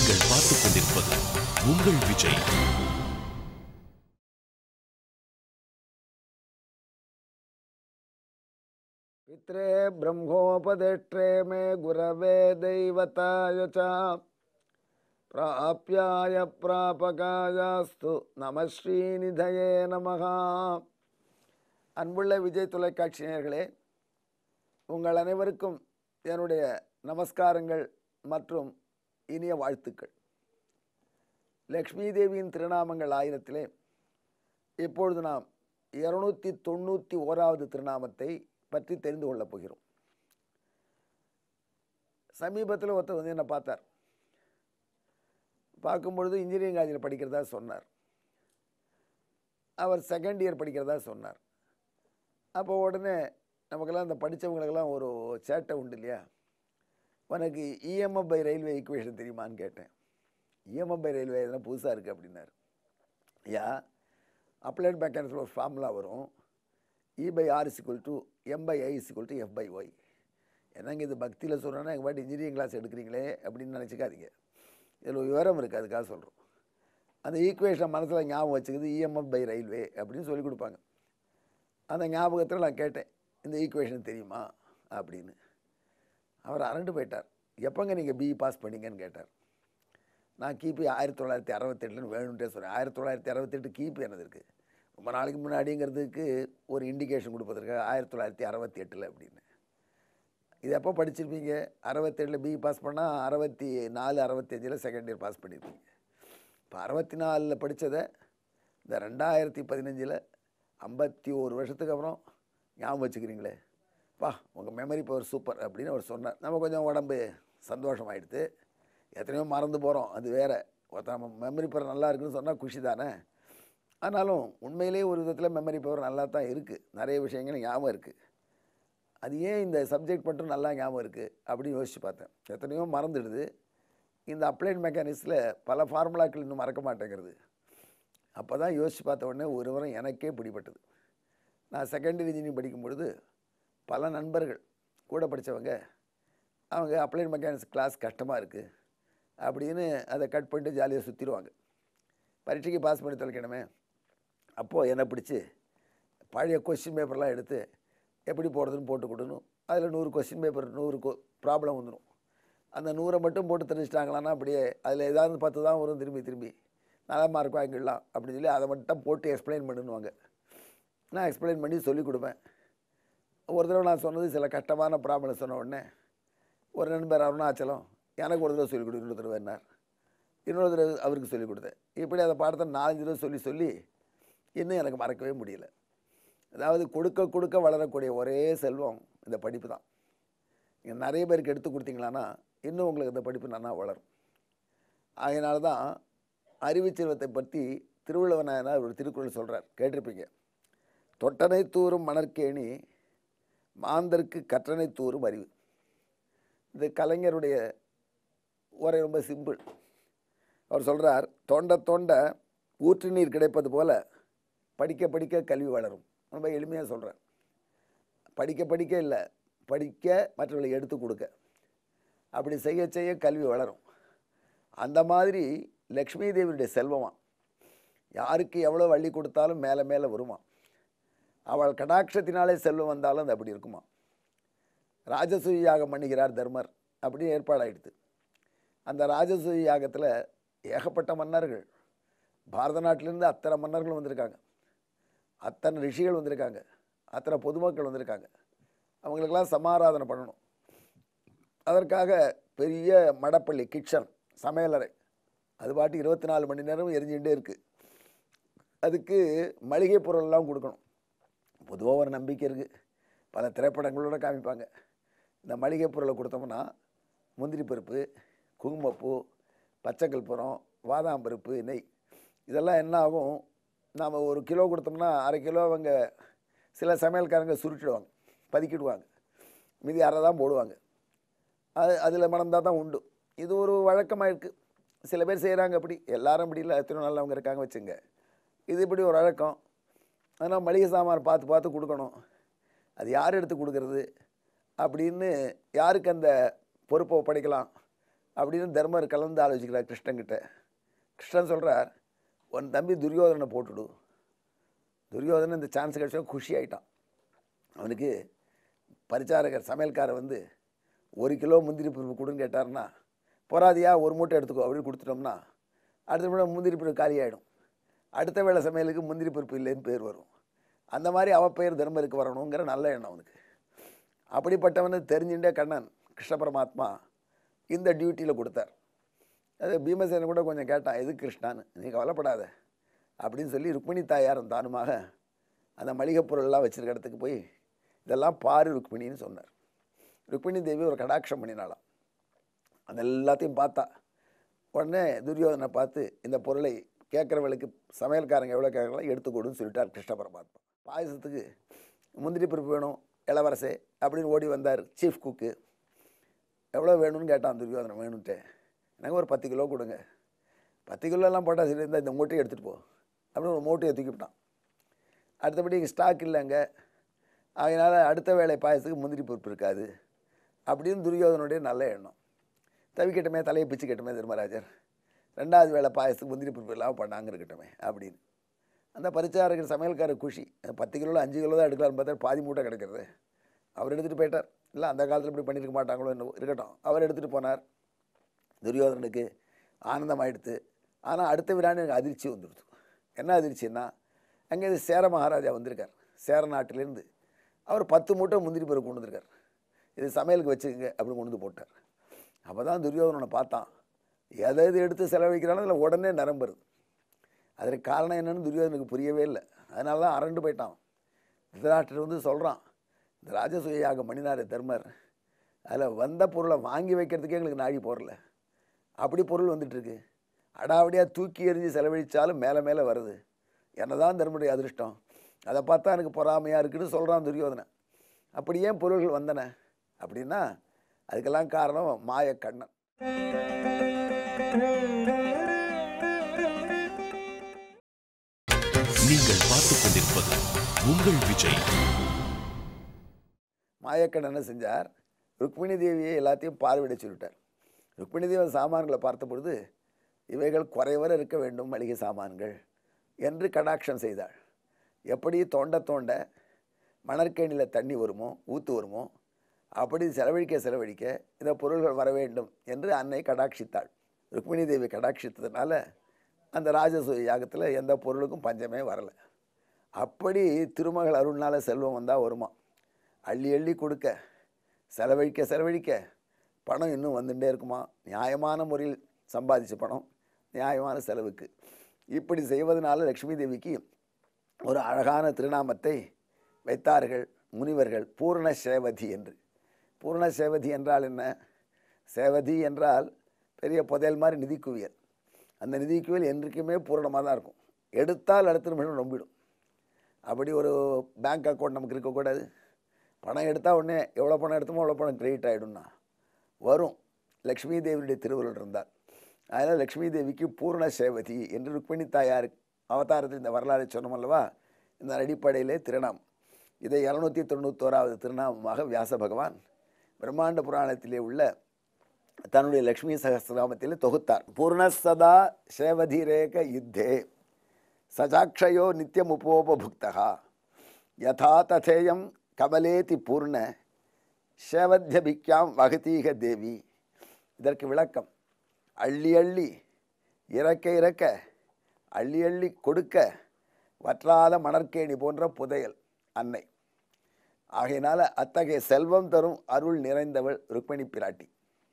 நீங்கள் பார்த்துக் கொண்டிருப்பது உங்கள் விஜய் पित्रे ब्रह्मोपदेष्ट्रे मे गुरवे दैवताय च प्राप्याय प्रापकायास्तु நம ஸ்ரீநிதயே நமः அன்புள்ள விஜய் தொலைக்காட்சி நேயர்களே உங்கள் அனைவருக்கும் என்னுடைய நமஸ்காரங்கள் மற்றும் இனிய வாழ்த்துக்கள் லக்ஷ்மி தேவியின் திருநாமங்கள் ஆயிரத்திலே இப்பொழுது நாம் இருநூத்தி தொண்ணூற்றி ஓராவது திருநாமத்தை பற்றி தெரிந்து கொள்ளப் போகிறோம் சமீபத்தில் ஒருத்தர் வந்து என்னை பார்த்தார் பார்க்கும்பொழுது இன்ஜினியரிங் காலேஜில் படிக்கிறதா சொன்னார் அவர் செகண்ட் இயர் படிக்கிறதா சொன்னார் அப்போ உடனே நமக்கெல்லாம் இந்த படித்தவங்களுக்கெல்லாம் ஒரு சேட்டை உண்டு இல்லையா உனக்கு இஎம்எஃப் பை ரயில்வே ஈக்குவேஷன் தெரியுமான்னு கேட்டேன் இஎம்எஃப் பை ரயில்வே எதனா புதுசாக இருக்குது அப்படின்னாரு ஐயா அப்ளைட் மெக்கானிக்ஸில் ஒரு ஃபார்முலா வரும் E by R equal to M by I equal to F by Y என்னங்க இது பக்தியில் சொல்கிறேன்னா எங்கள் பாட்டு இன்ஜினியரிங் கிளாஸ் எடுக்கிறீங்களே அப்படின்னு நினச்சிக்காதீங்க இதில் ஒரு விவரம் இருக்குது அதுக்காக சொல்கிறோம் அந்த ஈக்குவேஷன் மனசில் ஞாபகம் வச்சுக்குது இஎம்எஃப் பை ரயில்வே அப்படின்னு சொல்லி கொடுப்பாங்க அந்த ஞாபகத்தில் நான் கேட்டேன் இந்த ஈக்குவேஷன் தெரியுமா அப்படின்னு அவர் அரண்டு போயிட்டார் எப்போங்க நீங்கள் பிஇ பாஸ் பண்ணீங்கன்னு கேட்டார் நான் கிபி ஆயிரத்தி தொள்ளாயிரத்தி அறுபத்தெட்டுன்னு வேணும்ட்டே சொல்கிறேன் ஆயிரத்தி தொள்ளாயிரத்தி அறுபத்தெட்டு கிபி என்னது இருக்குது ரொம்ப நாளைக்கு முன்னாடிங்கிறதுக்கு ஒரு இண்டிகேஷன் கொடுப்பதற்காக ஆயிரத்தி தொள்ளாயிரத்தி அறுபத்தி எட்டில் அப்படின்னு இது எப்போ படிச்சிருப்பீங்க அறுபத்தெட்டில் பிஇ பாஸ் பண்ணால் அறுபத்தி நாலு அறுபத்தஞ்சில் செகண்ட் இயர் பாஸ் பண்ணியிருப்பீங்க இப்போ அறுபத்தி நாலில் படித்ததை இந்த ரெண்டாயிரத்தி பதினஞ்சில் ஐம்பத்தி ஒரு வருஷத்துக்கு அப்புறம் ஞாபகம் வச்சுக்கிறீங்களே பா உங்கள் மெமரி பவர் சூப்பர் அப்படின்னு அவர் சொன்னார் நம்ம கொஞ்சம் உடம்பு சந்தோஷமாயிடுது எத்தனையோ மறந்து போகிறோம் அது வேறு ஒருத்தர் நம்ம மெமரி பவர் நல்லா இருக்குன்னு சொன்னால் குஷி தானே ஆனாலும் உண்மையிலேயே ஒரு விதத்தில் மெமரி பவர் நல்லா தான் இருக்குது நிறைய விஷயங்கள் ஞாபகம் இருக்குது அது ஏன் இந்த சப்ஜெக்ட் மட்டும் நல்லா ஞாபகம் இருக்குது அப்படின்னு யோசித்து பார்த்தேன் எத்தனையோ மறந்துடுது இந்த அப்ளைட் மெக்கானிக்ஸில் பல ஃபார்முலாக்கள் இன்னும் மறக்க மாட்டேங்கிறது அப்போ தான் யோசித்து பார்த்த உடனே ஒரு வாரம் எனக்கே பிடிபட்டது நான் செகண்டரி இன்ஜினியரிங் படிக்கும் பொழுது பல நண்பர்கள் கூட படித்தவங்க அவங்க அப்ளைட் மெக்கானிக்ஸ் கிளாஸ் கஷ்டமாக இருக்குது அப்படின்னு அதை கட் பண்ணிட்டு ஜாலியாக சுற்றிடுவாங்க பரீட்சைக்கு பாஸ் பண்ணி தொலைக்கணுமே அப்போது என்னை பிடிச்சி பழைய கொஸ்டின் பேப்பர்லாம் எடுத்து எப்படி போடுறதுன்னு போட்டு கொடுக்கணும் அதில் நூறு கொஸ்டின் பேப்பர் நூறு கொ ப்ராப்ளம் வந்துடும் அந்த நூறை மட்டும் போட்டு தெரிஞ்சிட்டாங்களான்னா அப்படியே அதில் ஏதாவது பத்து தான் வரும் திரும்பி திரும்பி நல்ல மார்க் வாங்கிடலாம் அப்படின்னு சொல்லி அதை மட்டும் போட்டு எக்ஸ்பிளைன் பண்ணுவாங்க நான் எக்ஸ்பிளைன் பண்ணி சொல்லிக் கொடுப்பேன் ஒரு தடவை நான் சொன்னது சில கஷ்டமான ப்ராப்ளம் சொன்ன உடனே ஒரு நண்பர் அருணாச்சலம் எனக்கு ஒரு தடவை சொல்லிக் கொடு இன்னொரு தடவை என்னார் இன்னொரு தடவை அவருக்கு சொல்லிக் கொடுத்தேன் இப்படி அந்த பாடத்தை நாலஞ்சு தடவை சொல்லி சொல்லி இன்னும் எனக்கு மறக்கவே முடியல அதாவது கொடுக்க கொடுக்க வளரக்கூடிய ஒரே செல்வம் இந்த படிப்பு தான் நீங்கள் நிறைய பேருக்கு எடுத்து கொடுத்தீங்களான்னா இன்னும் உங்களுக்கு இந்த படிப்பு நல்லா வளரும் அதனால தான் அறிவுச் செல்வத்தை பற்றி திருவள்ளுவனார் ஒரு திருக்குறள் சொல்கிறார் கேட்டிருப்பீங்க தொட்டனை தூரும் மணற்கேணி மாந்தருக்கு கற்றனை தூரும் அறிவு இந்த கலைஞருடைய உரை ரொம்ப சிம்பிள் அவர் சொல்கிறார் தோண்ட தோண்ட ஊற்று நீர் கிடைப்பது போல படிக்க படிக்க கல்வி வளரும் ரொம்ப எளிமையாக சொல்கிறேன் படிக்க படிக்க இல்லை படிக்க மற்றவர்களுக்கு எடுத்து கொடுக்க அப்படி செய்ய செய்ய கல்வி வளரும் அந்த மாதிரி லக்ஷ்மி தேவியுடைய செல்வமா யாருக்கு எவ்வளோ வள்ளி கொடுத்தாலும் மேலே மேலே வருமா அவள் கடாட்சத்தினாலே செல்வம் வந்தாலும் அது அப்படி இருக்குமா ராஜசூய யாகம் பண்ணுகிறார் தர்மர் அப்படின்னு ஏற்பாடாயிடுது அந்த ராஜசூய யாகத்தில் ஏகப்பட்ட மன்னர்கள் பாரத நாட்டிலேருந்து அத்தனை மன்னர்கள் வந்திருக்காங்க அத்தனை ரிஷிகள் வந்திருக்காங்க அத்தனை பொதுமக்கள் வந்திருக்காங்க அவங்களுக்கெல்லாம் சமாராதனை பண்ணணும் அதற்காக பெரிய மடப்பள்ளி கிச்சன் சமையலறை அது பாட்டு இருபத்தி நாலு மணி நேரம் எரிஞ்சுக்கிட்டே இருக்குது அதுக்கு மளிகை பொருள்லாம் கொடுக்கணும் பொதுவாக ஒரு நம்பிக்கை இருக்குது பல திரைப்படங்களோட காமிப்பாங்க இந்த மளிகை பொருளை கொடுத்தோம்னா முந்திரி பருப்பு குங்குமப்பூ பச்சைக்கல்புரம் பாதாம் பருப்பு நெய் இதெல்லாம் என்ன ஆகும் நாம் ஒரு கிலோ கொடுத்தோம்னா அரை கிலோ அவங்க சில சமையல்காரங்க சுருட்டிடுவாங்க பதுக்கிடுவாங்க மீதி அரை தான் போடுவாங்க அது அதில் மணந்தால் தான் உண்டு இது ஒரு வழக்கமாக இருக்குது சில பேர் செய்கிறாங்க அப்படி எல்லாரும் அப்படி இல்லை எத்தனை நல்லவங்க இருக்காங்க வச்சுங்க இது இப்படி ஒரு வழக்கம் ஆனால் மளிகை சாமான் பார்த்து பார்த்து கொடுக்கணும் அது யார் எடுத்து கொடுக்கறது அப்படின்னு யாருக்கு அந்த பொறுப்பை ஒப்படைக்கலாம் அப்படின்னு தர்மர் கலந்து ஆலோசிக்கிறார் கிருஷ்ணன்கிட்ட கிருஷ்ணன் சொல்கிறார் உன் தம்பி துரியோதனனை போட்டுடு துரியோதனன் இந்த சான்ஸ் கிடைச்சா குஷி ஆயிட்டான் அவனுக்கு பரிச்சாரகர் சமையல்காரர் வந்து ஒரு கிலோ முந்திரி பருப்பு கொடுன்னு கேட்டார்னா போராதியா ஒரு மூட்டை எடுத்துக்கோ அப்படின்னு கொடுத்துட்டோம்னா அடுத்த முறை முந்திரி பருப்பு காலி ஆகிடும் அடுத்த வேளை சமையலுக்கு முந்திரி பருப்பு இல்லைன்னு பேர் வரும் அந்த மாதிரி அவ பெயர் தர்மருக்கு வரணுங்கிற நல்ல எண்ணம் அவனுக்கு அப்படிப்பட்டவனு தெரிஞ்சுட்டே கண்ணன் கிருஷ்ண பரமாத்மா இந்த டியூட்டியில் கொடுத்தார் அது பீமசேனன் கூட கொஞ்சம் கேட்டான் எது கிருஷ்ணான்னு நீ கவலைப்படாத அப்படின்னு சொல்லி ருக்மிணி தாயாரும் தானுமாக அந்த மளிகைப் பொருள்லாம் வச்சிருக்க இடத்துக்கு போய் இதெல்லாம் பாரு ருக்மிணின்னு சொன்னார் ருக்மிணி தேவி ஒரு கடாட்சம் பண்ணினாலாம் அது எல்லாத்தையும் பார்த்தா உடனே துரியோதனை பார்த்து இந்த பொருளை கேட்குறவளுக்கு சமையல்காரங்க எவ்வளோ கேட்குறாங்களோ எடுத்து கொடுன்னு சொல்லிட்டார் கிருஷ்ண பரமாத்மா பாயசத்துக்கு முந்திரி பருப்பு வேணும் இளவரசே அப்படின்னு ஓடி வந்தார் சீஃப் குக்கு எவ்வளோ வேணும்னு கேட்டான் துரியோதனை வேணும்ட்டு எனக்கு ஒரு பத்து கிலோ கொடுங்க பத்து கிலோலாம் போட்டால் சரி இருந்தால் இந்த மூட்டையை எடுத்துகிட்டு போ அப்படின்னு ஒரு மூட்டையை தூக்கிவிட்டான் அடுத்தபடி ஸ்டாக் இல்லைங்க அதனால் அடுத்த வேளை பாயசத்துக்கு முந்திரி பருப்பு இருக்காது அப்படின்னு துரியோதனுடைய நல்ல எண்ணம் தவிக்கட்டுமே தலையை பிச்சுக்கட்டுமே தர்மராஜர் ரெண்டாவது வேளை பாயசத்துக்கு முந்திரி பருப்பு இல்லாமல் பண்ணாங்க இருக்கட்டுமே அப்படின்னு அந்த பரிச்சாரகர் சமையல்காரர் குஷி பத்து கிலோவில் அஞ்சு கிலோ தான் எடுக்கலாம்னு பார்த்தா பாதி மூட்டை கிடக்கிறது அவர் எடுத்துகிட்டு போயிட்டார் இல்லை அந்த காலத்தில் இப்படி பண்ணியிருக்க மாட்டாங்களோ என்னவோ இருக்கட்டும் அவர் எடுத்துகிட்டு போனார் துரியோதனனுக்கு ஆனந்தமாயிடுத்து ஆனால் அடுத்த விராண்டு எனக்கு அதிர்ச்சி வந்துடுது என்ன அதிர்ச்சின்னா அங்கே இது சேர மகாராஜா வந்திருக்கார் சேர நாட்டிலேருந்து அவர் பத்து மூட்டை முந்திரி பருப்பு கொண்டு வந்திருக்கார் இது சமையலுக்கு வச்சுக்கங்க அப்படின்னு கொண்டு வந்து போட்டார் அப்போ தான் துரியோதனனை பார்த்தான் எதை எது எடுத்து செலவழிக்கிறானோ அதில் உடனே நிரம்புறது அதற்கு காரணம் என்னன்னு துரியோதனுக்கு புரியவே இல்லை அதனால தான் அரண்டு போயிட்டான் திருதராஷ்டர் வந்து சொல்கிறான் இந்த ராஜசூய யாகம் மணினார் தர்மர் அதில் வந்த பொருளை வாங்கி வைக்கிறதுக்கே எங்களுக்கு நாழி போடல அப்படி பொருள் வந்துட்டுருக்கு அடாவடியாக தூக்கி எறிஞ்சு செலவழித்தாலும் மேலே மேலே வருது என்னதான் தர்மருடைய அதிர்ஷ்டம் அதை பார்த்தா எனக்கு பொறாமையாக இருக்குன்னு சொல்கிறான் துரியோதனன் அப்படி ஏன் பொருள்கள் வந்தன அப்படின்னா அதுக்கெல்லாம் காரணம் மாய கண்ணன் நீங்கள் பார்த்துக் கொண்டிருப்பது உங்கள் விஜய் மாயக்கண்ணன் என்ன செஞ்சார் ருக்மிணி தேவியை எல்லாத்தையும் பார்வையிட சொல்லிட்டார் ருக்மிணி தேவி சாமான்களை பார்த்த பொழுது இவைகள் குறைவர இருக்க வேண்டும் மளிகை சாமான்கள் என்று கடாட்சம் செய்தாள் எப்படி தோண்ட தோண்ட மணற்கேணியில் தண்ணி வருமோ ஊத்து வருமோ அப்படி செலவழிக்க செலவழிக்க இந்த பொருள்கள் வர வேண்டும் என்று அன்னை கடாட்சித்தாள் ருக்மிணி தேவி கடாட்சித்ததுனால அந்த ராஜசூய யாகத்தில் எந்த பொருளுக்கும் பஞ்சமே வரலை அப்படி திருமகள் அருள்னால செல்வம் வந்தால் வருமா அள்ளி அள்ளி கொடுக்க செலவழிக்க செலவழிக்க பணம் இன்னும் வந்துட்டே இருக்குமா நியாயமான முறையில் சம்பாதிச்ச பணம் நியாயமான செலவுக்கு இப்படி செய்வதனால லக்ஷ்மி தேவிக்கு ஒரு அழகான திருநாமத்தை வைத்தார்கள் முனிவர்கள் பூர்ண சேவதி என்று பூர்ண சேவதி என்றால் என்ன சேவதி என்றால் பெரிய புதையல் மாதிரி நிதி குவியல் அந்த நிதி குவியல் என்றைக்குமே பூரணமாக தான் இருக்கும் எடுத்தால் அடுத்த நிமிஷம் நம்பிடும் அப்படி ஒரு பேங்க் அக்கௌண்ட் நமக்கு இருக்கக்கூடாது பணம் எடுத்தால் உடனே எவ்வளோ பணம் எடுத்தோமோ அவ்வளோ பணம் கிரெடிட் ஆகிடும்னா வரும் லக்ஷ்மி தேவியுடைய திருவள்ளுவர் இருந்தார் அதனால் லக்ஷ்மி தேவிக்கு பூர்ண சேவதி என்று ருக்மிணி தாயார் அவதாரத்தில் இந்த வரலாறை சொன்னோம் அல்லவா இந்த அடிப்படையிலே திருநாம் இதை இரநூத்தி தொண்ணூத்தோராவது திருநாமமாக வியாச பகவான் பிரம்மாண்ட புராணத்திலே உள்ள தன்னுடைய லக்ஷ்மி சகசிரநாமத்திலே தொகுத்தார் பூர்ணசதா சேவதிரேக யுத்தே சஜாட்சயோ நித்தியம் உபோபுக்தா யதா ததேயம் கமலேதி பூர்ண சேவத்யபிக்காம் வகதீக தேவி இதற்கு விளக்கம் அள்ளி அள்ளி இறக்க இறக்க அள்ளி அள்ளி கொடுக்க வற்றாத மணற்கேணி போன்ற புதையல் அன்னை ஆகையினால அத்தகைய செல்வம் தரும் அருள் நிறைந்தவள் ருக்மிணி பிராட்டி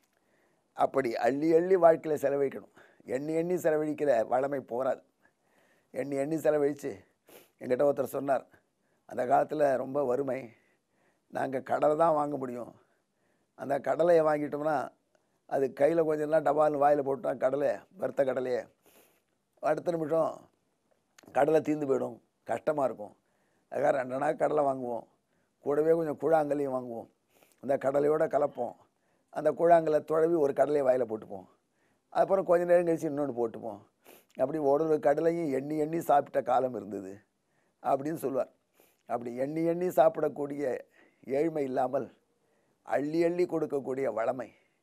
அப்படி அள்ளி அள்ளி வாழ்க்கையில் செலவழிக்கணும் எண்ணி எண்ணி செலவழிக்கிற வளமை போராது எண்ணி எண்ணி செலவழித்து என்கிட்ட ஒருத்தர் சொன்னார் அந்த காலத்தில் ரொம்ப வறுமை நாங்கள் கடலை தான் வாங்க முடியும் அந்த கடலையை வாங்கிட்டோம்னா அது கையில் கொஞ்சம் எல்லாம் டபால்னு வாயில் போட்டோம் கடலை வறுத்த கடலையே அடுத்த நிமிஷம் கடலை தீர்ந்து போயிடும் கஷ்டமாக இருக்கும் அதுக்காக ரெண்டு நாள் கடலை வாங்குவோம் கூடவே கொஞ்சம் கூழாங்கல்லையும் வாங்குவோம் அந்த கடலையோட கலப்போம் அந்த கூழாங்கல்லை துழவி ஒரு கடலையை வாயில் போட்டுப்போம் அப்புறம் கொஞ்ச நேரம் கழிச்சு இன்னொன்று போட்டுப்போம் அப்படி ஒரு ஒரு கடலையும் எண்ணி எண்ணி சாப்பிட்ட காலம் இருந்தது அப்படின்னு சொல்லுவார் அப்படி எண்ணி எண்ணி சாப்பிடக்கூடிய ஏழ்மை இல்லாமல் அள்ளி அள்ளி கொடுக்கக்கூடிய வளமை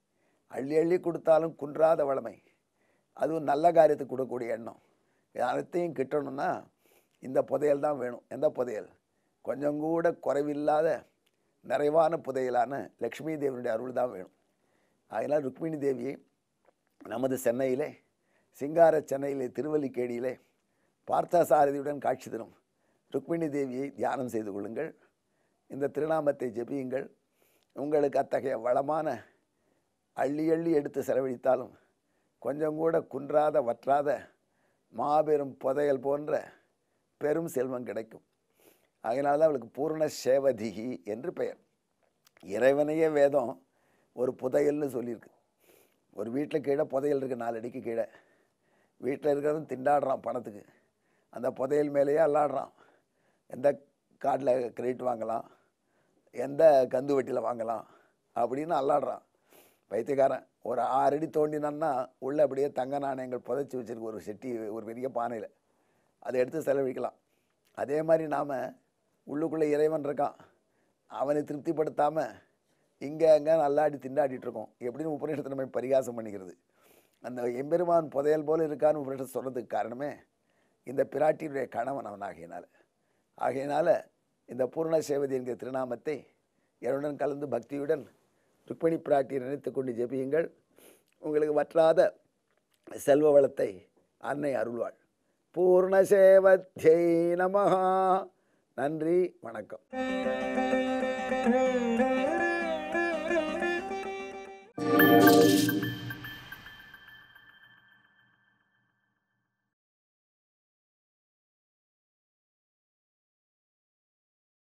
அள்ளி அள்ளி கொடுத்தாலும் குன்றாத வளமை அதுவும் நல்ல காரியத்துக்கு கொடுக்கக்கூடிய எண்ணம் இது அனைத்தையும் கிட்டணும்னா இந்த புதையல் தான் வேணும் எந்த புதையல் கொஞ்சம் கூட குறைவில்லாத நிறைவான புதையலான லக்ஷ்மி தேவியுடைய அருள் தான் வேணும் அதனால் ருக்மிணி தேவியை நமது சென்னையிலே சிங்கார சென்னையிலே திருவல்லிக்கேணியிலே பார்த்தசாரதியுடன் காட்சி தரும் ருக்மிணி தேவியை தியானம் செய்து கொள்ளுங்கள் இந்த திருநாமத்தை ஜெபியுங்கள் உங்களுக்கு அத்தகைய வளமான அள்ளி அள்ளி எடுத்து செலவழித்தாலும் கொஞ்சம் கூட குன்றாத வற்றாத மாபெரும் புதையல் போன்ற பெரும் செல்வம் கிடைக்கும் அதனால தான் அவளுக்கு பூர்ண சேவதிகி என்று பெயர் இறைவனையே வேதம் ஒரு புதையல்னு சொல்லியிருக்கு ஒரு வீட்டில் கீழே புதையல் இருக்குது நாலு அடிக்கு கீழே வீட்டில் இருக்கிறவன் திண்டாடுறான் பணத்துக்கு அந்த புதையல் மேலேயே அல்லாடுறான் எந்த கார்டில் கிரெடிட் வாங்கலாம் எந்த கந்து வட்டியில் வாங்கலாம் அப்படின்னு அல்லாடுறான் பைத்தியக்காரன் ஒரு ஆறு அடி தோண்டினான்னா உள்ளே அப்படியே தங்க நாணயங்கள் புதைச்சி வச்சிருக்கு ஒரு செட்டி ஒரு பெரிய பானையில் அதை எடுத்து செலவழிக்கலாம் அதே மாதிரி நாம் உள்ளுக்குள்ளே இறைவன் இருக்கான் அவனை திருப்திப்படுத்தாமல் இங்கே அங்கே நல்லாடி திண்டாடிட்டு இருக்கோம் எப்படின்னு உபநிஷத்தை நம்ம பரிகாசம் பண்ணிக்கிறது அந்த எம்பெருமான் புதையல் போல இருக்கான்னு உபநிஷத்து சொல்கிறதுக்கு காரணமே இந்த பிராட்டியுடைய கணவன் அவன் ஆகையினால ஆகையினால இந்த பூர்ண சேவதி என்கிற திருநாமத்தை என்னுடன் கலந்து பக்தியுடன் ருக்மிணி பிராட்டியை நினைத்து கொண்டு ஜெபியுங்கள் உங்களுக்கு வற்றாத செல்வ வளத்தை அன்னை அருள்வாள் பூர்ண சேவத்யை நமஹா நன்றி வணக்கம்